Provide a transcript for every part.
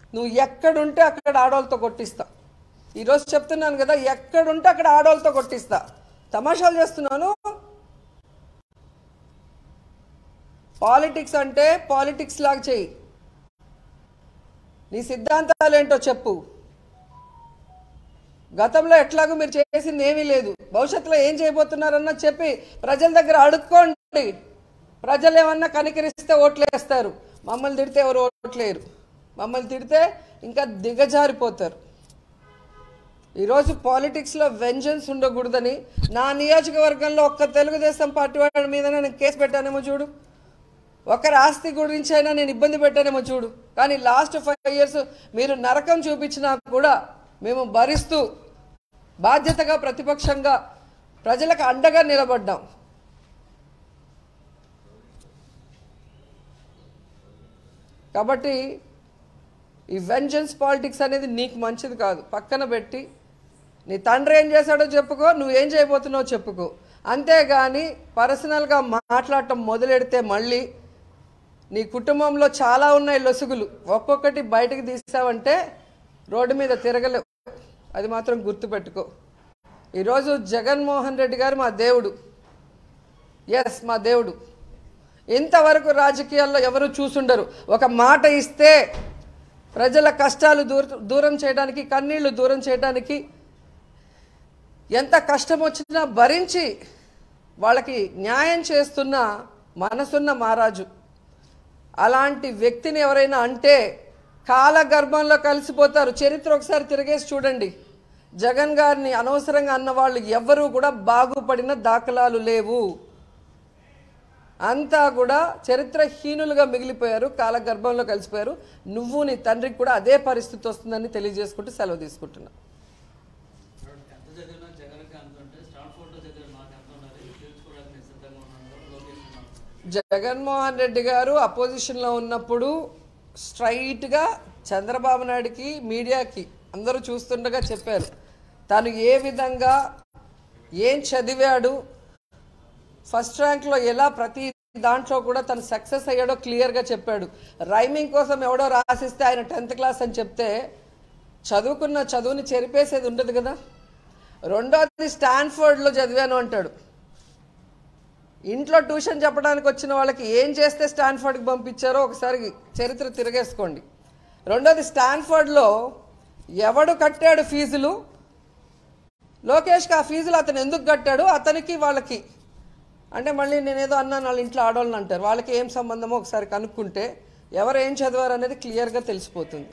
నువ్వు ఎక్కడుంటే అక్కడ ఆడవాళ్ళతో కొట్టిస్తా ఈరోజు చెప్తున్నాను కదా ఎక్కడుంటే అక్కడ ఆడవాళ్ళతో కొట్టిస్తా తమాషాలు చేస్తున్నాను పాలిటిక్స్ అంటే పాలిటిక్స్ లాగా చెయ్యి నీ సిద్ధాంతాలు ఏంటో చెప్పు గతంలో ఎట్లాగో మీరు చేసింది ఏమీ లేదు భవిష్యత్తులో ఏం చేయబోతున్నారన్న చెప్పి ప్రజల దగ్గర అడుక్కోండి ప్రజలు ఏమన్నా కనికరిస్తే ఓట్లేస్తారు మమ్మల్ని తిడితే ఎవరు ఓట్లేరు మమ్మల్ని తిడితే ఇంకా దిగజారిపోతారు ఈరోజు పాలిటిక్స్లో వెంజన్స్ ఉండకూడదని నా నియోజకవర్గంలో ఒక్క తెలుగుదేశం పార్టీ వాడి మీద నేను కేసు పెట్టానేమో చూడు ఒకరి ఆస్తి గురించి అయినా నేను ఇబ్బంది పెట్టానేమో చూడు కానీ లాస్ట్ ఫైవ్ ఇయర్స్ మీరు నరకం చూపించినా కూడా మేము భరిస్తూ బాధ్యతగా ప్రతిపక్షంగా ప్రజలకు అండగా నిలబడ్డాం కాబట్టి ఈ వెంజన్స్ పాలిటిక్స్ అనేది నీకు మంచిది కాదు పక్కన పెట్టి నీ తండ్రి ఏం చేశాడో చెప్పుకో నువ్వేం చేయబోతున్నావో చెప్పుకో అంతేగాని పర్సనల్గా మాట్లాడటం మొదలెడితే మళ్ళీ నీ కుటుంబంలో చాలా ఉన్నాయి లొసుగులు ఒక్కొక్కటి బయటకు తీసావంటే రోడ్డు మీద తిరగలేవు అది మాత్రం గుర్తుపెట్టుకో ఈరోజు జగన్మోహన్ రెడ్డి గారు మా దేవుడు ఎస్ మా దేవుడు ఇంతవరకు రాజకీయాల్లో ఎవరు చూసుండరు ఒక మాట ఇస్తే ప్రజల కష్టాలు దూర దూరం చేయడానికి కన్నీళ్లు దూరం చేయడానికి ఎంత కష్టం వచ్చినా భరించి వాళ్ళకి న్యాయం చేస్తున్న మనసున్న మహారాజు అలాంటి వ్యక్తిని ఎవరైనా అంటే కాలగర్భంలో కలిసిపోతారు చరిత్ర ఒకసారి తిరిగేసి చూడండి జగన్ గారిని అనవసరంగా అన్న వాళ్ళు ఎవ్వరూ కూడా బాగుపడిన దాఖలాలు లేవు అంతా కూడా చరిత్రహీనులుగా మిగిలిపోయారు కాలగర్భంలో కలిసిపోయారు నువ్వు నీ తండ్రికి కూడా అదే పరిస్థితి వస్తుందని తెలియజేసుకుంటూ సెలవు తీసుకుంటున్నా ఎంత చదివినా జగన్కి అంత ఉంటే స్టాన్ఫోర్డ్లో చదివిన నాకు ఎంత ఉండాలి తెలుసుకోవడానికి నేను సిద్ధంగా ఉన్నాను లోకేష్ ఉన్నాను జగన్మోహన్ రెడ్డి గారు అపోజిషన్లో ఉన్నప్పుడు స్ట్రైట్గా చంద్రబాబు నాయుడికి మీడియాకి అందరూ చూస్తుండగా చెప్పారు తను ఏ విధంగా ఏం చదివాడు ఫస్ట్ ర్యాంక్లో ఎలా ప్రతి దాంట్లో కూడా తను సక్సెస్ అయ్యాడో క్లియర్గా చెప్పాడు రైమింగ్ కోసం ఎవడో రాసిస్తే ఆయన టెన్త్ క్లాస్ అని చెప్తే చదువుకున్న చదువుని చెరిపేసేది ఉండదు కదా రెండోది స్టాన్ఫోర్డ్లో చదివాను అంటాడు ఇంట్లో ట్యూషన్ చెప్పడానికి వచ్చిన వాళ్ళకి ఏం చేస్తే స్టాన్ఫర్డ్కి పంపించారో ఒకసారి చరిత్ర తిరగేసుకోండి రెండోది స్టాన్ఫర్డ్లో ఎవడు కట్టాడు ఫీజులు లోకేష్కి ఆ ఫీజులు అతను ఎందుకు కట్టాడు అతనికి వాళ్ళకి అంటే మళ్ళీ నేనేదో అన్నాను వాళ్ళ ఇంట్లో ఆడవాళ్ళని అంటారు వాళ్ళకి ఏం సంబంధమో ఒకసారి కనుక్కుంటే ఎవరు ఏం చదివారు అనేది క్లియర్గా తెలిసిపోతుంది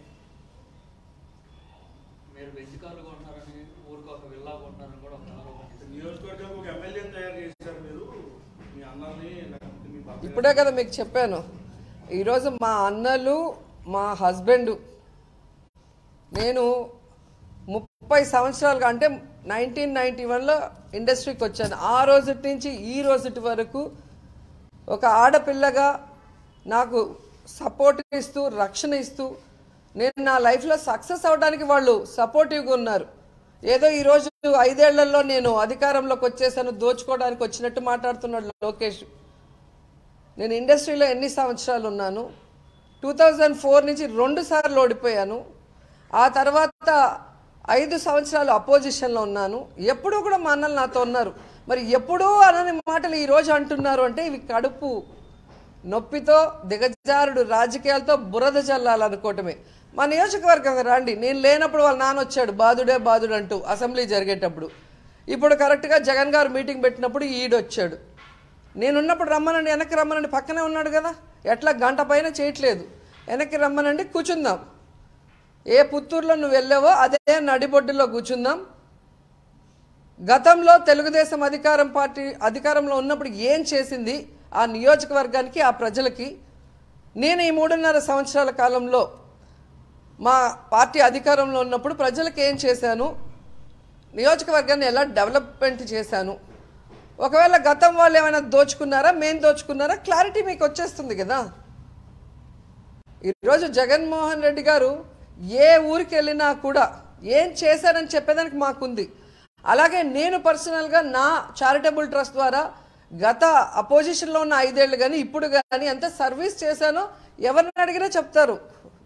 మీరు వెజ్ కార్లు కొంటున్నారని ఊరికి ఒక విల్లా కొంటున్నారని కూడా ఒక ఆరోపణ నియోజకవర్గం ఒక ఎమ్మెల్యేని తయారు చేశారు మీరు మీ అన్నల్ని లేకపోతే మీ బాబాయ్ ఇప్పుడే కదా మీకు చెప్పాను ఈరోజు మా అన్నలు మా హస్బెండ్ నేను ముప్పై సంవత్సరాలుగా అంటే నైన్టీన్ నైంటీ వన్లో ఇండస్ట్రీకి వచ్చాను ఆ రోజు నుంచి ఈ రోజుటి వరకు ఒక ఆడపిల్లగా నాకు సపోర్ట్ ఇస్తూ రక్షణ ఇస్తూ నేను నా లైఫ్లో సక్సెస్ అవ్వడానికి వాళ్ళు సపోర్టివ్గా ఉన్నారు ఏదో ఈరోజు ఐదేళ్లలో నేను అధికారంలోకి వచ్చేసాను దోచుకోవడానికి వచ్చినట్టు మాట్లాడుతున్నాడు లోకేష్ నేను ఇండస్ట్రీలో ఎన్ని సంవత్సరాలు ఉన్నాను టూ థౌజండ్ ఫోర్ నుంచి రెండు సార్లు ఓడిపోయాను ఆ తర్వాత ఐదు సంవత్సరాలు అపోజిషన్లో ఉన్నాను ఎప్పుడూ కూడా మా అన్నలు నాతో ఉన్నారు మరి ఎప్పుడూ అనని మాటలు ఈరోజు అంటున్నారు అంటే ఇవి కడుపు నొప్పితో దిగజారుడు రాజకీయాలతో బురద చల్లాలనుకోవటమే మా నియోజకవర్గం రండి నేను లేనప్పుడు వాళ్ళ నాన్న వచ్చాడు బాధుడే బాధుడు అంటూ అసెంబ్లీ జరిగేటప్పుడు ఇప్పుడు కరెక్ట్గా జగన్ గారు మీటింగ్ పెట్టినప్పుడు ఈడొచ్చాడు నేనున్నప్పుడు రమ్మనండి వెనక్కి రమ్మనండి పక్కనే ఉన్నాడు కదా ఎట్లా గంట పైన చేయట్లేదు వెనక్కి రమ్మనండి కూర్చుందాం ఏ పుత్తూరులో నువ్వు వెళ్ళావో అదే నడిబొడ్డులో కూర్చుందాం గతంలో తెలుగుదేశం అధికారం పార్టీ అధికారంలో ఉన్నప్పుడు ఏం చేసింది ఆ నియోజకవర్గానికి ఆ ప్రజలకి నేను ఈ మూడున్నర సంవత్సరాల కాలంలో మా పార్టీ అధికారంలో ఉన్నప్పుడు ప్రజలకు ఏం చేశాను నియోజకవర్గాన్ని ఎలా డెవలప్మెంట్ చేశాను ఒకవేళ గతం వాళ్ళు ఏమైనా దోచుకున్నారా మేము దోచుకున్నారా క్లారిటీ మీకు వచ్చేస్తుంది కదా ఈరోజు జగన్మోహన్ రెడ్డి గారు ఏ ఊరికి వెళ్ళినా కూడా ఏం చేశారని చెప్పేదానికి మాకుంది అలాగే నేను పర్సనల్గా నా చారిటబుల్ ట్రస్ట్ ద్వారా గత అపోజిషన్లో ఉన్న ఐదేళ్ళు కానీ ఇప్పుడు కానీ ఎంత సర్వీస్ చేశానో ఎవరిని అడిగినా చెప్తారు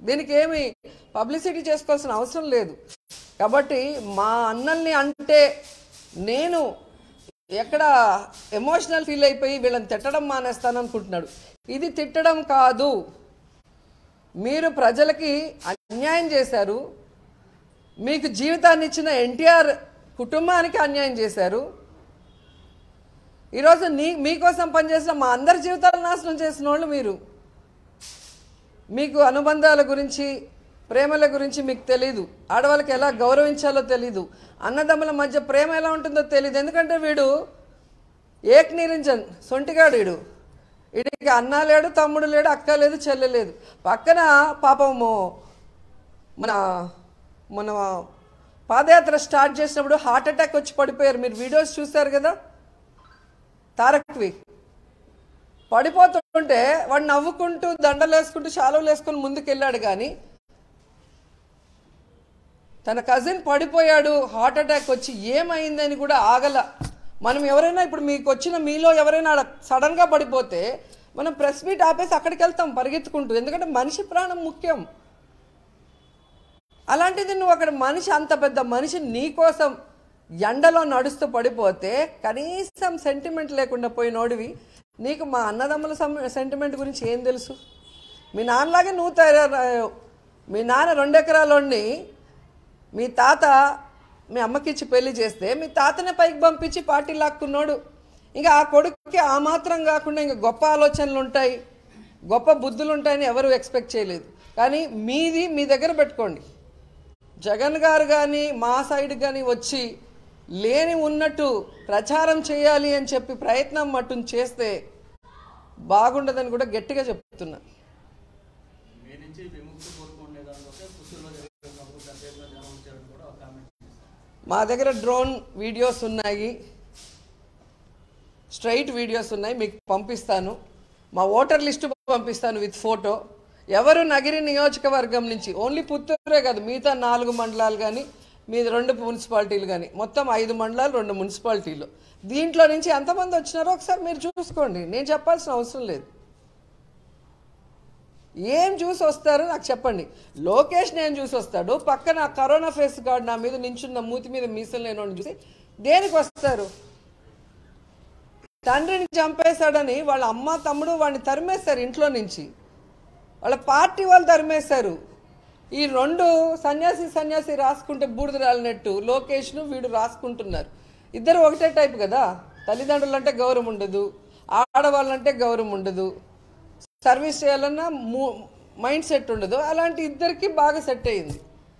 దీనికి ఏమి పబ్లిసిటీ చేసుకోవాల్సిన అవసరం లేదు కాబట్టి మా అన్నల్ని అంటే నేను ఎక్కడ ఎమోషనల్ ఫీల్ అయిపోయి వీళ్ళని తిట్టడం మానేస్తాను అనుకుంటున్నాడు ఇది తిట్టడం కాదు మీరు ప్రజలకి అన్యాయం చేశారు మీకు జీవితాన్ని ఇచ్చిన ఎన్టీఆర్ కుటుంబానికి అన్యాయం చేశారు ఈరోజు నీ మీకోసం పనిచేసిన మా అందరి జీవితాలు నాశనం చేసిన వాళ్ళు మీరు మీకు అనుబంధాల గురించి ప్రేమల గురించి మీకు తెలీదు ఆడవాళ్ళకి ఎలా గౌరవించాలో తెలీదు అన్నదమ్ముల మధ్య ప్రేమ ఎలా ఉంటుందో తెలియదు ఎందుకంటే వీడు ఏక్ నిరంజన్ సొంటిగాడు వీడు వీడికి అన్న లేడు తమ్ముడు లేడు అక్క లేదు చెల్లె లేదు పక్కన పాపము మన మన పాదయాత్ర స్టార్ట్ చేసినప్పుడు హార్ట్ అటాక్ వచ్చి పడిపోయారు మీరు వీడియోస్ చూశారు కదా తారక్వి పడిపోతుంటే వాడు నవ్వుకుంటూ దండలు వేసుకుంటూ శాలువలు వేసుకుని ముందుకు వెళ్ళాడు కానీ తన కజిన్ పడిపోయాడు హార్ట్ అటాక్ వచ్చి ఏమైందని కూడా ఆగల మనం ఎవరైనా ఇప్పుడు మీకు వచ్చిన మీలో ఎవరైనా సడన్గా పడిపోతే మనం ప్రెస్ మీట్ ఆపేసి అక్కడికి వెళ్తాం పరిగెత్తుకుంటూ ఎందుకంటే మనిషి ప్రాణం ముఖ్యం అలాంటిది నువ్వు అక్కడ మనిషి అంత పెద్ద మనిషి నీ కోసం ఎండలో నడుస్తూ పడిపోతే కనీసం సెంటిమెంట్ లేకుండా పోయినోడివి నీకు మా అన్నదమ్ముల సెంటిమెంట్ గురించి ఏం తెలుసు మీ నాన్నలాగే నువ్వు తయారయ్యావు మీ నాన్న రెండు ఎకరాలోని మీ తాత మీ అమ్మకిచ్చి పెళ్లి చేస్తే మీ తాతనే పైకి పంపించి పార్టీ లాక్కున్నాడు ఇంకా ఆ కొడుకుకి ఆ మాత్రం కాకుండా ఇంకా గొప్ప ఆలోచనలు ఉంటాయి గొప్ప బుద్ధులు ఉంటాయని ఎవరు ఎక్స్పెక్ట్ చేయలేదు కానీ మీది మీ దగ్గర పెట్టుకోండి జగన్ గారు కానీ మా సైడ్ కానీ వచ్చి లేని ఉన్నట్టు ప్రచారం చేయాలి అని చెప్పి ప్రయత్నం మట్టును చేస్తే బాగుండదని కూడా గట్టిగా చెప్తున్నా మీ నుంచి విముక్తి కోరుకునే దానికోసం పుత్తూరులో జరిగినప్పుడు పెద్ద ఎత్తున జనం వచ్చారని కూడా ఒక కామెంట్ చేశారు మా దగ్గర డ్రోన్ వీడియోస్ ఉన్నాయి స్ట్రైట్ వీడియోస్ ఉన్నాయి మీకు పంపిస్తాను మా ఓటర్ లిస్టు పంపిస్తాను విత్ ఫోటో ఎవరు నగిరి నియోజకవర్గం నుంచి ఓన్లీ పుత్తూరే కాదు మిగతా నాలుగు మండలాలు కానీ మీ రెండు మున్సిపాలిటీలు కానీ మొత్తం ఐదు మండలాలు రెండు మున్సిపాలిటీలు దీంట్లో నుంచి ఎంతమంది వచ్చినారో ఒకసారి మీరు చూసుకోండి నేను చెప్పాల్సిన అవసరం లేదు ఏం చూసి వస్తారు నాకు చెప్పండి లోకేష్ నేను చూసి వస్తాడు పక్కన కరోనా ఫేస్ గార్డ్ నా మీద నించున్న మూతి మీద మీసం లేనోడిని చూసి దేనికి వస్తారు తండ్రిని చంపేశాడని వాళ్ళ అమ్మ తమ్ముడు వాడిని తరిమేశారు ఇంట్లో నుంచి వాళ్ళ పార్టీ వాళ్ళు తరిమేశారు ఈ రెండు సన్యాసి సన్యాసి రాసుకుంటే బూడిద రాలినట్టు లోకేష్ను వీడు రాసుకుంటున్నారు ఇద్దరు ఒకటే టైప్ కదా తల్లిదండ్రులు అంటే గౌరవం ఉండదు ఆడవాళ్ళంటే గౌరవం ఉండదు సర్వీస్ చేయాలన్నా మైండ్ సెట్ ఉండదు అలాంటి ఇద్దరికి బాగా సెట్ అయ్యింది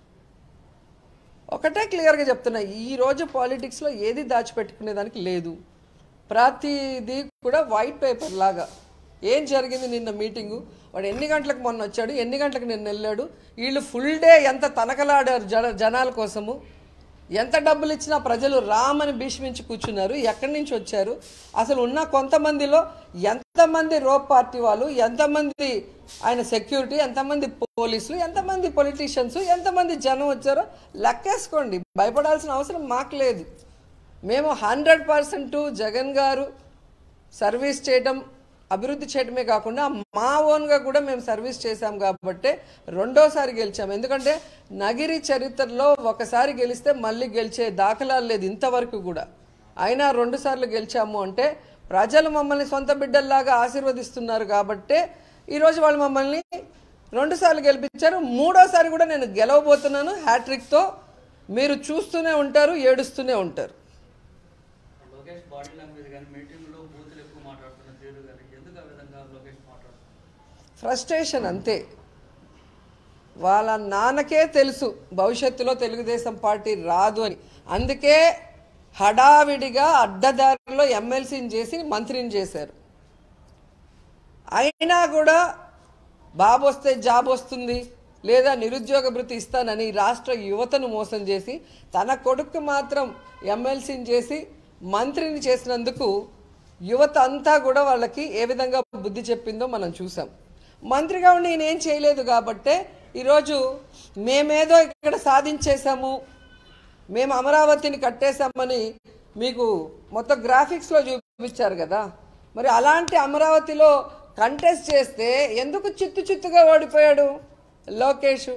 ఒకటే క్లియర్గా చెప్తున్నా ఈ రోజు పాలిటిక్స్లో ఏది దాచిపెట్టుకునేదానికి లేదు ప్రతిదీ కూడా వైట్ పేపర్ లాగా ఏం జరిగింది నిన్న మీటింగు వాడు ఎన్ని గంటలకు మొన్న వచ్చాడు ఎన్ని గంటలకు నిన్న వెళ్ళాడు వీళ్ళు ఫుల్ డే ఎంత తనకలాడారు జన జనాల కోసము ఎంత డబ్బులు ఇచ్చినా ప్రజలు రామని భీష్మించి కూర్చున్నారు ఎక్కడి నుంచి వచ్చారు అసలు ఉన్న కొంతమందిలో ఎంతమంది రోప్ పార్టీ వాళ్ళు ఎంతమంది ఆయన సెక్యూరిటీ ఎంతమంది పోలీసులు ఎంతమంది పొలిటీషియన్స్ ఎంతమంది జనం వచ్చారో లెక్కేసుకోండి భయపడాల్సిన అవసరం మాకు లేదు మేము హండ్రెడ్ పర్సెంట్ జగన్ గారు సర్వీస్ చేయడం అభివృద్ధి చేయడమే కాకుండా మా ఓన్గా కూడా మేము సర్వీస్ చేశాం కాబట్టి రెండోసారి గెలిచాం ఎందుకంటే నగిరి చరిత్రలో ఒకసారి గెలిస్తే మళ్ళీ గెలిచే దాఖలాలు లేదు ఇంతవరకు కూడా అయినా రెండు సార్లు గెలిచాము అంటే ప్రజలు మమ్మల్ని సొంత బిడ్డల్లాగా ఆశీర్వదిస్తున్నారు కాబట్టే ఈరోజు వాళ్ళు మమ్మల్ని రెండుసార్లు గెలిపించారు మూడోసారి కూడా నేను గెలవబోతున్నాను హ్యాట్రిక్తో మీరు చూస్తూనే ఉంటారు ఏడుస్తూనే ఉంటారు లోకేష్ బాడీ లాంగ్వేజ్ కానీ మీటింగ్లో బూతులు ఎక్కువ మాట్లాడుతున్న తీరు కానీ ఎందుకు ఆ విధంగా లోకేష్ మాట్లాడుతున్నారు ఫ్రస్ట్రేషన్ అంతే వాళ్ళ నాన్నకే తెలుసు భవిష్యత్తులో తెలుగుదేశం పార్టీ రాదు అని అందుకే హడావిడిగా అడ్డదారిలో ఎమ్మెల్సీని చేసి మంత్రిని చేశారు అయినా కూడా బాబు వస్తే జాబ్ వస్తుంది లేదా నిరుద్యోగ భృతి ఇస్తానని రాష్ట్ర యువతను మోసం చేసి తన కొడుకు మాత్రం ఎమ్మెల్సీని చేసి మంత్రిని చేసినందుకు యువత అంతా కూడా వాళ్ళకి ఏ విధంగా బుద్ధి చెప్పిందో మనం చూసాం మంత్రిగా ఉండి నేనేం చేయలేదు కాబట్టే ఈరోజు మేమేదో ఇక్కడ సాధించేశాము మేము అమరావతిని కట్టేశామని మీకు మొత్తం గ్రాఫిక్స్లో చూపించారు కదా మరి అలాంటి అమరావతిలో కంటెస్ట్ చేస్తే ఎందుకు చిత్తు చిత్తుగా ఓడిపోయాడు లోకేష్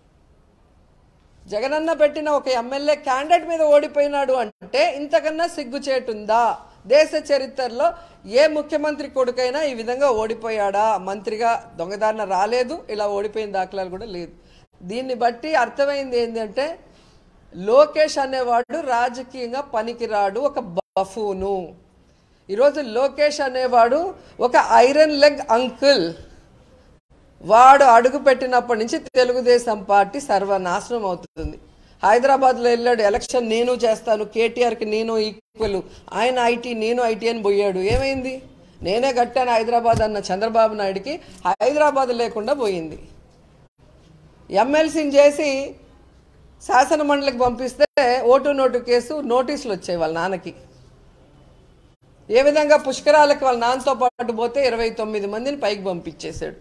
జగనన్న పెట్టిన ఒక ఎమ్మెల్యే క్యాండిడేట్ మీద ఓడిపోయినాడు అంటే ఇంతకన్నా సిగ్గుచేటుందా దేశ చరిత్రలో ఏ ముఖ్యమంత్రి కొడుకైనా ఈ విధంగా ఓడిపోయాడా మంత్రిగా దొంగదారిన రాలేదు ఇలా ఓడిపోయిన దాఖలాలు కూడా లేదు దీన్ని బట్టి అర్థమైంది ఏంటంటే లోకేష్ అనేవాడు రాజకీయంగా పనికిరాడు ఒక బఫూను ఈరోజు లోకేష్ అనేవాడు ఒక ఐరన్ లెగ్ అంకుల్ వాడు అడుగు పెట్టినప్పటి నుంచి తెలుగుదేశం పార్టీ సర్వనాశనం అవుతుంది హైదరాబాద్లో వెళ్ళాడు ఎలక్షన్ నేను చేస్తాను కేటీఆర్కి నేను ఈక్వల్ ఆయన ఐటీ నేను ఐటీ అని పోయాడు ఏమైంది నేనే కట్టాను హైదరాబాద్ అన్న చంద్రబాబు నాయుడికి హైదరాబాద్ లేకుండా పోయింది ఎమ్మెల్సీని చేసి శాసన మండలికి పంపిస్తే ఓటు నోటు కేసు నోటీసులు వచ్చాయి వాళ్ళ నాన్నకి ఏ విధంగా పుష్కరాలకు వాళ్ళ నాన్నతో పాటు పోతే ఇరవై తొమ్మిది మందిని పైకి పంపించేశాడు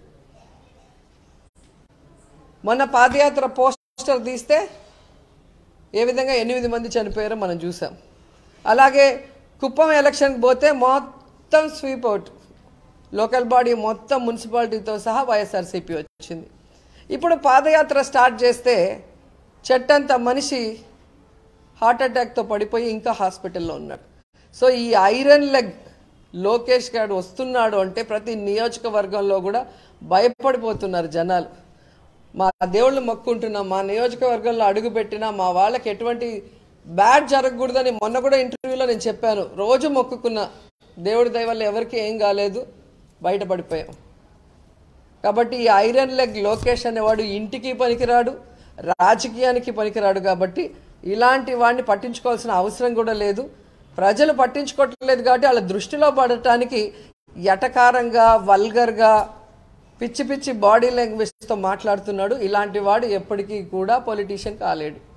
మొన్న పాదయాత్ర పోస్టర్ తీస్తే ఏ విధంగా ఎనిమిది మంది చనిపోయారో మనం చూసాం అలాగే కుప్పం ఎలక్షన్కి పోతే మొత్తం స్వీప్ అవుట్ లోకల్ బాడీ మొత్తం మున్సిపాలిటీతో సహా వైఎస్ఆర్సీపీ వచ్చింది ఇప్పుడు పాదయాత్ర స్టార్ట్ చేస్తే చెట్టంత మనిషి హార్ట్ అటాక్తో పడిపోయి ఇంకా హాస్పిటల్లో ఉన్నాడు సో ఈ ఐరన్ లెగ్ లోకేష్ గారు వస్తున్నాడు అంటే ప్రతి నియోజకవర్గంలో కూడా భయపడిపోతున్నారు జనాలు మా దేవుళ్ళు మొక్కుంటున్నాం మా నియోజకవర్గంలో అడుగుపెట్టినా మా వాళ్ళకి ఎటువంటి బ్యాడ్ జరగకూడదని మొన్న కూడా ఇంటర్వ్యూలో నేను చెప్పాను రోజు మొక్కుకున్నా దేవుడి దయ వల్ల ఎవరికి ఏం కాలేదు బయటపడిపోయాం కాబట్టి ఈ ఐరన్ లెగ్ లోకేష్ అనేవాడు ఇంటికి పనికిరాడు రాజకీయానికి పనికిరాడు కాబట్టి ఇలాంటి వాడిని పట్టించుకోవాల్సిన అవసరం కూడా లేదు ప్రజలు పట్టించుకోవట్లేదు కాబట్టి వాళ్ళ దృష్టిలో పడటానికి ఎటకారంగా వల్గర్గా పిచ్చి పిచ్చి బాడీ లాంగ్వేజ్తో మాట్లాడుతున్నాడు ఇలాంటి వాడు ఎప్పటికీ కూడా పొలిటీషియన్ కాలేడు